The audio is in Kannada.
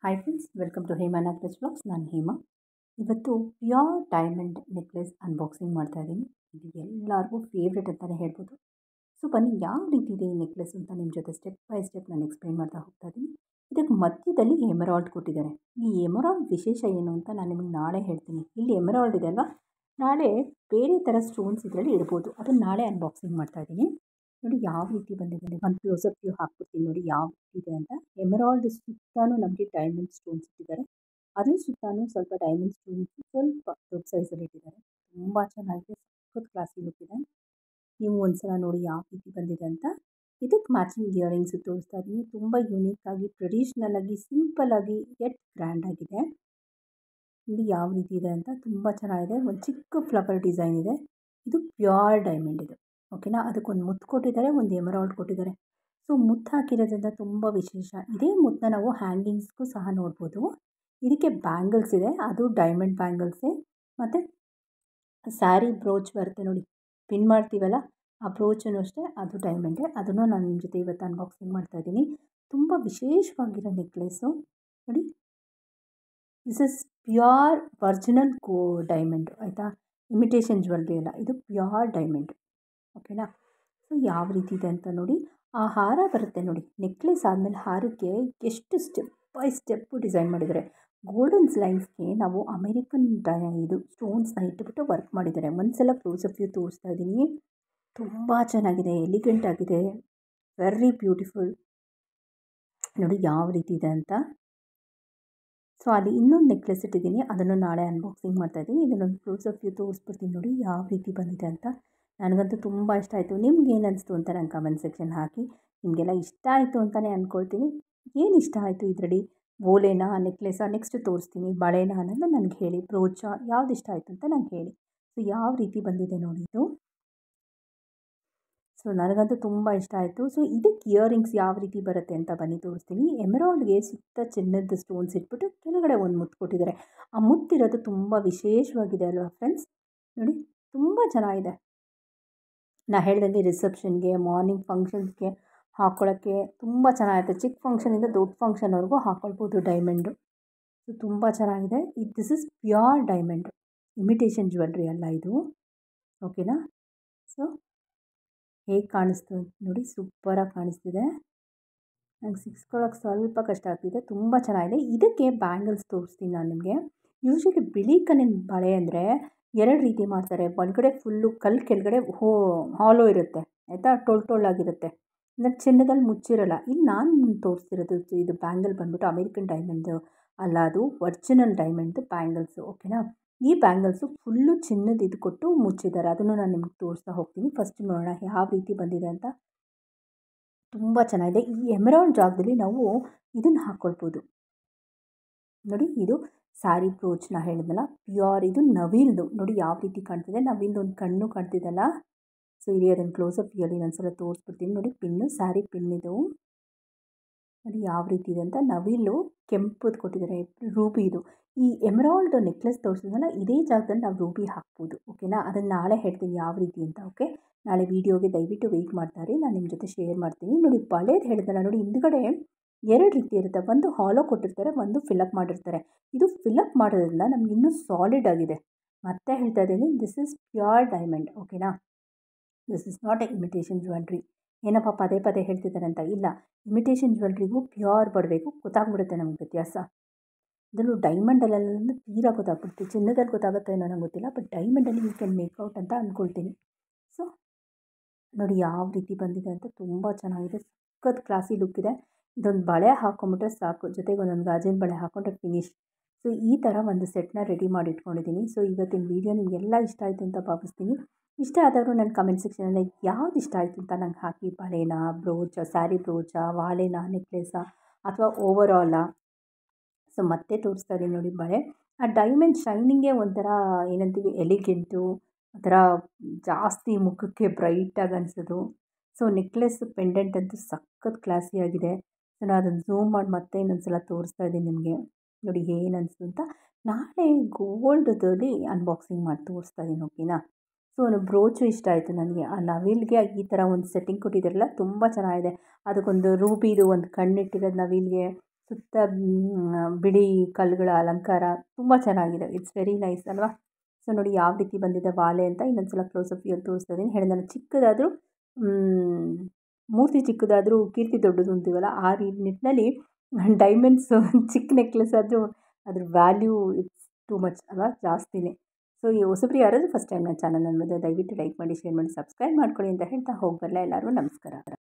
hi friends welcome to Hema Nagaraj blogs ನಾನು ಹೇಮಾ ಇವತ್ತು ಪ್ಯೂರ್ ಡೈಮಂಡ್ ನೆಕ್ಲೆಸ್ ಅನ್ಬಾಕ್ಸಿಂಗ್ ಮಾಡ್ತಾ ಇದ್ದೀನಿ ಇದು ಎಲ್ಲರಿಗೂ ಫೇವ್ರೆಟ್ ಅಂತಲೇ ಹೇಳ್ಬೋದು ಸೊ ಬನ್ನಿ ಯಾವ ರೀತಿ ಇದೆ ಈ ನೆಕ್ಲೆಸ್ ಅಂತ ನಿಮ್ಮ ಜೊತೆ ಸ್ಟೆಪ್ ಬೈ ಸ್ಟೆಪ್ ನಾನು ಎಕ್ಸ್ಪ್ಲೈನ್ ಮಾಡ್ತಾ ಹೋಗ್ತಾ ಇದ್ದೀನಿ ಇದಕ್ಕೆ ಮಧ್ಯದಲ್ಲಿ ಎಮರಾಲ್ಡ್ ಕೊಟ್ಟಿದ್ದಾರೆ ಈ ಎಮರಾಲ್ಡ್ ವಿಶೇಷ ಏನು ಅಂತ ನಾನು ನಿಮಗೆ ನಾಳೆ ಹೇಳ್ತೀನಿ ಇಲ್ಲಿ ಎಮರಾಲ್ಡ್ ಇದೆ ಅಲ್ವಾ ನಾಳೆ ಬೇರೆ ಥರ ಸ್ಟೋನ್ಸ್ ಇದರಲ್ಲಿ ಇಡ್ಬೋದು ಅದನ್ನು ನಾಳೆ ಅನ್ಬಾಕ್ಸಿಂಗ್ ಮಾಡ್ತಾ ಇದ್ದೀನಿ ನೋಡಿ ಯಾವ ರೀತಿ ಬಂದಿದೆ ಒಂದು ಕ್ಲೋಸಪ್ ವ್ಯೂ ಹಾಕ್ಬಿಡ್ತೀನಿ ನೋಡಿ ಯಾವ ರೀತಿ ಇದೆ ಅಂತ ಎಮರಾಲ್ಡ್ ಸುತ್ತಾನು ನಮಗೆ ಡೈಮಂಡ್ ಸ್ಟೋನ್ಸ್ ಇಟ್ಟಿದ್ದಾರೆ ಅದ್ರ ಸುತ್ತಾನು ಸ್ವಲ್ಪ ಡೈಮಂಡ್ ಸ್ಟೋನ್ಸ್ ಸ್ವಲ್ಪ ದೊಡ್ಡ ಸೈಜಲ್ಲಿ ಇಟ್ಟಿದ್ದಾರೆ ತುಂಬ ಚೆನ್ನಾಗಿದೆ ಸಖತ್ ಕ್ಲಾಸಿ ಲುಕ್ ಇದೆ ನೀವು ಒಂದ್ಸಲ ನೋಡಿ ಯಾವ ರೀತಿ ಬಂದಿದೆ ಅಂತ ಇದಕ್ಕೆ ಮ್ಯಾಚಿಂಗ್ ಇಯರಿಂಗ್ಸ್ ತೋರಿಸ್ತಾ ಇದ್ದೀನಿ ತುಂಬ ಯುನೀಕ್ ಆಗಿ ಟ್ರೆಡಿಷ್ನಲ್ ಆಗಿ ಸಿಂಪಲ್ ಆಗಿ ಎಟ್ ಗ್ರ್ಯಾಂಡ್ ಆಗಿದೆ ಇಲ್ಲಿ ಯಾವ ರೀತಿ ಇದೆ ಅಂತ ತುಂಬ ಚೆನ್ನಾಗಿದೆ ಒಂದು ಚಿಕ್ಕ ಫ್ಲವರ್ ಡಿಸೈನ್ ಇದೆ ಇದು ಪ್ಯೂರ್ ಡೈಮಂಡ್ ಇದು ಓಕೆನಾ ಅದಕ್ಕೊಂದು ಮುತ್ತು ಕೊಟ್ಟಿದ್ದಾರೆ ಒಂದು ಎಮರಾಲ್ಡ್ ಕೊಟ್ಟಿದ್ದಾರೆ ಸೊ ಮುತ್ತು ಹಾಕಿರೋದ್ರಿಂದ ತುಂಬ ವಿಶೇಷ ಇದೇ ಮುತ್ತನ್ನ ನಾವು ಹ್ಯಾಂಗಿಂಗ್ಸ್ಗೂ ಸಹ ನೋಡ್ಬೋದು ಇದಕ್ಕೆ ಬ್ಯಾಂಗಲ್ಸ್ ಇದೆ ಅದು ಡೈಮಂಡ್ ಬ್ಯಾಂಗಲ್ಸೇ ಮತ್ತು ಸ್ಯಾರಿ ಬ್ರೋಚ್ ಬರುತ್ತೆ ನೋಡಿ ಪಿನ್ ಮಾಡ್ತೀವಲ್ಲ ಆ ಬ್ರೋಚನ್ನು ಅಷ್ಟೇ ಅದು ಡೈಮಂಡೇ ಅದನ್ನು ನಾನು ನಿಮ್ಮ ಜೊತೆ ಇವತ್ತು ಅನ್ಬಾಕ್ಸಿಂಗ್ ಮಾಡ್ತಾಯಿದ್ದೀನಿ ತುಂಬ ವಿಶೇಷವಾಗಿರೋ ನೆಕ್ಲೆಸ್ಸು ನೋಡಿ ದಿಸ್ ಇಸ್ ಪ್ಯೂರ್ ಒರ್ಜಿನಲ್ ಗೋ ಡೈಮಂಡು ಆಯಿತಾ ಇಮಿಟೇಷನ್ ಜ್ಯುವೆಲ್ರಿ ಅಲ್ಲ ಇದು ಪ್ಯೂರ್ ಡೈಮಂಡ್ ಓಕೆನಾ ಸೊ ಯಾವ ರೀತಿ ಇದೆ ಅಂತ ನೋಡಿ ಆ ಹಾರ ಬರುತ್ತೆ ನೋಡಿ ನೆಕ್ಲೆಸ್ ಆದಮೇಲೆ ಹಾರಕ್ಕೆ ಎಷ್ಟು ಸ್ಟೆಪ್ ಬೈ ಸ್ಟೆಪ್ಪು ಡಿಸೈನ್ ಮಾಡಿದ್ದಾರೆ ಗೋಲ್ಡನ್ಸ್ ಲೈನ್ಸ್ಗೆ ನಾವು ಅಮೇರಿಕನ್ ಡೈ ಇದು ಸ್ಟೋನ್ಸ್ನ ಇಟ್ಬಿಟ್ಟು ವರ್ಕ್ ಮಾಡಿದ್ದಾರೆ ಒಂದು ಸಲ ಕ್ಲೋಸಪ್ ವ್ಯೂ ತೋರಿಸ್ತಾ ಇದ್ದೀನಿ ತುಂಬ ಚೆನ್ನಾಗಿದೆ ಎಲಿಗೆಂಟ್ ಆಗಿದೆ ವೆರಿ ಬ್ಯೂಟಿಫುಲ್ ನೋಡಿ ಯಾವ ರೀತಿ ಇದೆ ಅಂತ ಸೊ ಅಲ್ಲಿ ಇನ್ನೊಂದು ನೆಕ್ಲೆಸ್ ಇಟ್ಟಿದ್ದೀನಿ ಅದನ್ನು ನಾಳೆ ಅನ್ಬಾಕ್ಸಿಂಗ್ ಮಾಡ್ತಾಯಿದ್ದೀನಿ ಇದನ್ನೊಂದು ಕ್ಲೋಸಪ್ ವ್ಯೂ ತೋರಿಸ್ಬಿಡ್ತೀನಿ ನೋಡಿ ಯಾವ ರೀತಿ ಬಂದಿದೆ ಅಂತ ನನಗಂತೂ ತುಂಬ ಇಷ್ಟ ಆಯಿತು ನಿಮ್ಗೆ ಏನು ಅನಿಸ್ತು ಅಂತ ನಂಗೆ ಕಮೆಂಟ್ ಸೆಕ್ಷನ್ ಹಾಕಿ ನಿಮಗೆಲ್ಲ ಇಷ್ಟ ಆಯಿತು ಅಂತಲೇ ಅಂದ್ಕೊಳ್ತೀನಿ ಏನು ಇಷ್ಟ ಆಯಿತು ಇದರಲ್ಲಿ ಓಲೆನಾ ನೆಕ್ಲೆಸಾ ನೆಕ್ಸ್ಟ್ ತೋರಿಸ್ತೀನಿ ಬಳೆನಾ ಅನ್ನೋದು ನನಗೆ ಹೇಳಿ ಬ್ರೋಚ ಯಾವ್ದು ಇಷ್ಟ ಆಯಿತು ಅಂತ ನಂಗೆ ಹೇಳಿ ಸೊ ಯಾವ ರೀತಿ ಬಂದಿದೆ ನೋಡಿ ಇದು ಸೊ ನನಗಂತೂ ತುಂಬ ಇಷ್ಟ ಆಯಿತು ಸೊ ಇದಕ್ಕೆ ಇಯರಿಂಗ್ಸ್ ಯಾವ ರೀತಿ ಬರುತ್ತೆ ಅಂತ ಬನ್ನಿ ತೋರಿಸ್ತೀನಿ ಎಮರಾಲ್ಡ್ಗೆ ಸುತ್ತ ಚಿನ್ನದ ಸ್ಟೋನ್ಸ್ ಇಟ್ಬಿಟ್ಟು ಕೆಳಗಡೆ ಒಂದು ಮುತ್ತು ಕೊಟ್ಟಿದ್ದಾರೆ ಆ ಮುತ್ತಿರೋದು ತುಂಬ ವಿಶೇಷವಾಗಿದೆ ಅಲ್ವಾ ಫ್ರೆಂಡ್ಸ್ ನೋಡಿ ತುಂಬ ಚೆನ್ನಾಗಿದೆ ನಾ ಹೇಳ್ದಂಗೆ ರಿಸೆಪ್ಷನ್ಗೆ ಮಾರ್ನಿಂಗ್ ಫಂಕ್ಷನ್ಸ್ಗೆ ಹಾಕ್ಕೊಳ್ಳೋಕ್ಕೆ ತುಂಬ ಚೆನ್ನಾಗಿದೆ ಚಿಕ್ಕ ಫಂಕ್ಷನಿಂದ ದೊಡ್ಡ ಫಂಕ್ಷನ್ವರೆಗೂ ಹಾಕ್ಕೊಳ್ಬೋದು ಡೈಮಂಡು ಸೊ ತುಂಬ ಚೆನ್ನಾಗಿದೆ ಇದು this is pure diamond imitation jewellery ಅಲ್ಲ ಇದು ಓಕೆನಾ ಸೊ ಹೇಗೆ ಕಾಣಿಸ್ತು ನೋಡಿ ಸೂಪರಾಗಿ ಕಾಣಿಸ್ತಿದೆ ನಂಗೆ ಸಿಕ್ಸ್ಕೊಳ್ಳೋಕೆ ಸ್ವಲ್ಪ ಕಷ್ಟ ಆಗ್ತಿದೆ ತುಂಬ ಚೆನ್ನಾಗಿದೆ ಇದಕ್ಕೆ ಬ್ಯಾಂಗಲ್ಸ್ ತೋರಿಸ್ತೀನಿ ನಾನು ನಿಮಗೆ ಯೂಶ್ವಲಿ ಬಿಳಿ ಕಣ್ಣಿನ ಬಳೆ ಅಂದರೆ ಎರಡು ರೀತಿ ಮಾಡ್ತಾರೆ ಒಳಗಡೆ ಫುಲ್ಲು ಕಲ್ಲು ಕೆಳಗಡೆ ಹೋ ಹಾಲೋ ಇರುತ್ತೆ ಆಯಿತಾ ಟೊಳ್ ಟೊಳ್ಳಾಗಿರುತ್ತೆ ಅಂದರೆ ಚಿನ್ನದಲ್ಲಿ ಮುಚ್ಚಿರಲ್ಲ ಇಲ್ಲಿ ನಾನು ತೋರಿಸ್ತಿರೋದು ಇದು ಬ್ಯಾಂಗಲ್ ಬಂದ್ಬಿಟ್ಟು ಅಮೇರಿಕನ್ ಡೈಮಂಡು ಅಲ್ಲ ಅದು ಒರ್ಜಿನಲ್ ಡೈಮಂಡ್ದು ಬ್ಯಾಂಗಲ್ಸು ಓಕೆನಾ ಈ ಬ್ಯಾಂಗಲ್ಸು ಫುಲ್ಲು ಚಿನ್ನದ ಇದು ಕೊಟ್ಟು ಮುಚ್ಚಿದ್ದಾರೆ ಅದನ್ನು ನಾನು ನಿಮ್ಗೆ ತೋರಿಸ್ತಾ ಹೋಗ್ತೀನಿ ಫಸ್ಟ್ ನೋಡೋಣ ಯಾವ ರೀತಿ ಬಂದಿದೆ ಅಂತ ತುಂಬ ಚೆನ್ನಾಗಿದೆ ಈ ಎಮರಾಲ್ಡ್ ಜಾಗದಲ್ಲಿ ನಾವು ಇದನ್ನು ಹಾಕ್ಕೊಳ್ಬೋದು ನೋಡಿ ಇದು ಸ್ಯಾರಿ ಬ್ರೋಚ್ನ ಹೇಳಿದ್ನಲ್ಲ ಪ್ಯೂರ್ ಇದು ನವಿಲ್ದು ನೋಡಿ ಯಾವ ರೀತಿ ಕಾಣ್ತಿದೆ ನವಿಲ್ದು ಒಂದು ಕಣ್ಣು ಕಾಣ್ತಿದೆಲ್ಲ ಸೊ ಇಲ್ಲಿ ಅದನ್ನು ಕ್ಲೋಸಪ್ ವ್ಯೂಲಿ ಒಂದ್ಸಲ ತೋರಿಸ್ಬಿಡ್ತೀನಿ ನೋಡಿ ಪಿನ್ನು ಸ್ಯಾರಿ ಪಿನ್ ಇದು ನೋಡಿ ಯಾವ ರೀತಿ ಇದೆ ಅಂತ ನವಿಲು ಕೆಂಪುದು ಕೊಟ್ಟಿದ್ದಾರೆ ರೂಬಿ ಇದು ಈ ಎಮರಾಲ್ಡ್ ನೆಕ್ಲೆಸ್ ತೋರಿಸಿದ್ನಲ್ಲ ಇದೇ ಜಾಗದಲ್ಲಿ ನಾವು ರೂಬಿ ಹಾಕ್ಬೋದು ಓಕೆನಾ ಅದನ್ನು ನಾಳೆ ಹೇಳ್ತೀನಿ ಯಾವ ರೀತಿ ಅಂತ ಓಕೆ ನಾಳೆ ವೀಡಿಯೋಗೆ ದಯವಿಟ್ಟು ವೆಯ್ಟ್ ಮಾಡ್ತಾರೆ ನಾನು ನಿಮ್ಮ ಜೊತೆ ಶೇರ್ ಮಾಡ್ತೀನಿ ನೋಡಿ ಬಳೆದು ಹೇಳಿದ್ನಲ್ಲ ನೋಡಿ ಹಿಂದ್ಗಡೆ ಎರಡು ರೀತಿ ಇರುತ್ತೆ ಒಂದು ಹಾಲೋ ಕೊಟ್ಟಿರ್ತಾರೆ ಒಂದು ಫಿಲಪ್ ಮಾಡಿರ್ತಾರೆ ಇದು ಫಿಲಪ್ ಮಾಡೋದ್ರಿಂದ ನಮ್ಗೆ ಇನ್ನೂ ಸಾಲಿಡ್ ಆಗಿದೆ ಮತ್ತೆ ಹೇಳ್ತಾ ಇದ್ದೀನಿ ದಿಸ್ ಇಸ್ ಪ್ಯೂರ್ ಡೈಮಂಡ್ ಓಕೆನಾ this is not a imitation jewellery ಏನಪ್ಪ ಪದೇ ಪದೇ ಹೇಳ್ತಿದ್ದಾರೆ ಅಂತ ಇಲ್ಲ ಇಮಿಟೇಷನ್ ಜ್ಯುವೆಲ್ರಿಗೂ ಪ್ಯೂರ್ ಬರಬೇಕು ಗೊತ್ತಾಗ್ಬಿಡುತ್ತೆ ನಮ್ಗೆ ವ್ಯತ್ಯಾಸ ಅದರಲ್ಲೂ ಡೈಮಂಡಲ್ಲೆಲ್ಲ ತೀರಾ ಗೊತ್ತಾಗ್ಬಿಡುತ್ತೆ ಚಿನ್ನದಲ್ಲಿ ಗೊತ್ತಾಗುತ್ತೋ ಏನೋ ನಂಗೆ ಗೊತ್ತಿಲ್ಲ ಬಟ್ ಡೈಮಂಡಲ್ಲಿ ಯು ಕ್ಯಾನ್ ಮೇಕ್ಔಟ್ ಅಂತ ಅಂದ್ಕೊಳ್ತೀನಿ ಸೊ ನೋಡಿ ಯಾವ ರೀತಿ ಬಂದಿದೆ ಅಂತ ತುಂಬ ಚೆನ್ನಾಗಿದೆ ಸಖತ್ ಕ್ಲಾಸಿ ಲುಕ್ ಇದೆ ಇದೊಂದು ಬಳೆ ಹಾಕ್ಕೊಂಬಿಟ್ರೆ ಸಾಕು ಜೊತೆಗೆ ಒಂದೊಂದು ಗಾಜಿನ ಬಳೆ ಹಾಕ್ಕೊಂಡ್ರೆ ಫಿನಿಶ್ ಸೊ ಈ ಥರ ಒಂದು ಸೆಟ್ನ ರೆಡಿ ಮಾಡಿ ಇಟ್ಕೊಂಡಿದ್ದೀನಿ ಸೊ ಇವತ್ತಿನ ವೀಡಿಯೋ ನಿಮಗೆಲ್ಲ ಇಷ್ಟ ಆಯಿತು ಅಂತ ಭಾವಿಸ್ತೀನಿ ಇಷ್ಟ ಆದವರು ನನ್ನ ಕಮೆಂಟ್ ಸೆಕ್ಷನಲ್ಲಿ ಯಾವ್ದು ಇಷ್ಟ ಆಯಿತು ಅಂತ ನಂಗೆ ಹಾಕಿ ಬಳೆನಾ ಬ್ರೋಚ ಸ್ಯಾರಿ ಬ್ರೋಚ ವಾಲೆನಾ ನೆಕ್ಲೆಸಾ ಅಥವಾ ಓವರಾಲಾ ಸೊ ಮತ್ತೆ ತೋರಿಸ್ತಾ ಇದ್ದೀನಿ ನೋಡಿ ಬಳೆ ಆ ಡೈಮಂಡ್ ಶೈನಿಂಗೇ ಒಂಥರ ಏನಂತೀವಿ ಎಲಿಗೆಂಟು ಒಂಥರ ಜಾಸ್ತಿ ಮುಖಕ್ಕೆ ಬ್ರೈಟಾಗಿ ಅನಿಸೋದು ಸೊ ನೆಕ್ಲೆಸ್ ಪೆಂಡೆಂಟ್ ಅಂತೂ ಸಖತ್ ಕ್ಲಾಸಿಯಾಗಿದೆ ಸೊ ನಾನು ಅದನ್ನು ಝೂಮ್ ಮಾಡಿ ಮತ್ತೆ ಇನ್ನೊಂದು ಸಲ ತೋರಿಸ್ತಾ ಇದ್ದೀನಿ ನಿಮಗೆ ನೋಡಿ ಏನು ಅನಿಸ್ತು ಅಂತ ನಾಳೆ ಗೋಲ್ಡ್ದಲ್ಲಿ ಅನ್ಬಾಕ್ಸಿಂಗ್ ಮಾಡಿ ತೋರಿಸ್ತಾ ಇದ್ದೀನಿ ಓಕೆನಾ ಸೊ ಬ್ರೋಚು ಇಷ್ಟ ಆಯಿತು ನನಗೆ ಆ ನವಿಲ್ಗೆ ಈ ಥರ ಒಂದು ಸೆಟ್ಟಿಂಗ್ ಕೊಟ್ಟಿದ್ದಾರಲ್ಲ ತುಂಬ ಚೆನ್ನಾಗಿದೆ ಅದಕ್ಕೊಂದು ರೂಬಿದು ಒಂದು ಕಣ್ಣಿಟ್ಟಿರೋದು ನವಿಲ್ಗೆ ಸುತ್ತ ಬಿಳಿ ಕಲ್ಲುಗಳ ಅಲಂಕಾರ ತುಂಬ ಚೆನ್ನಾಗಿದೆ ಇಟ್ಸ್ ವೆರಿ ನೈಸ್ ಅಲ್ವಾ ಸೊ ನೋಡಿ ಯಾವ ರೀತಿ ಬಂದಿದೆ ವಾಲೆ ಅಂತ ಇನ್ನೊಂದು ಸಲ ಕ್ಲೋಸಪ್ ವ್ಯೂಲ್ಲಿ ತೋರಿಸ್ತಾ ಇದ್ದೀನಿ ಹೇಳಿದ್ನಲ್ಲ ಚಿಕ್ಕದಾದರೂ ಮೂರ್ತಿ ಚಿಕ್ಕದಾದರೂ ಕೀರ್ತಿ ದೊಡ್ಡದು ಅಂತೀವಲ್ಲ ಆ ರೀ ನಿಟ್ಟಿನಲ್ಲಿ ಡೈಮಂಡ್ಸು ಚಿಕ್ಕ ನೆಕ್ಲೆಸ್ ಆದರೂ ಅದ್ರ ವ್ಯಾಲ್ಯೂ ಇಟ್ಸ್ ಟೂ ಮಚ್ ಅಲ್ವಾ ಜಾಸ್ತಿನೇ ಸೊ ಈ ಹೊಸಬ್ರು ಯಾರಾದರೂ ಫಸ್ಟ್ ಟೈಮ್ ನನ್ನ ಚಾನಲ್ ನೋಡಿದ್ರೆ ದಯವಿಟ್ಟು ಲೈಕ್ ಮಾಡಿ ಶೇರ್ ಮಾಡಿ ಸಬ್ಸ್ಕ್ರೈಬ್ ಮಾಡ್ಕೊಳ್ಳಿ ಅಂತ ಹೇಳ್ತಾ ಹೋಗಿ ಬರಲ್ಲ ಎಲ್ಲರಿಗೂ ನಮಸ್ಕಾರ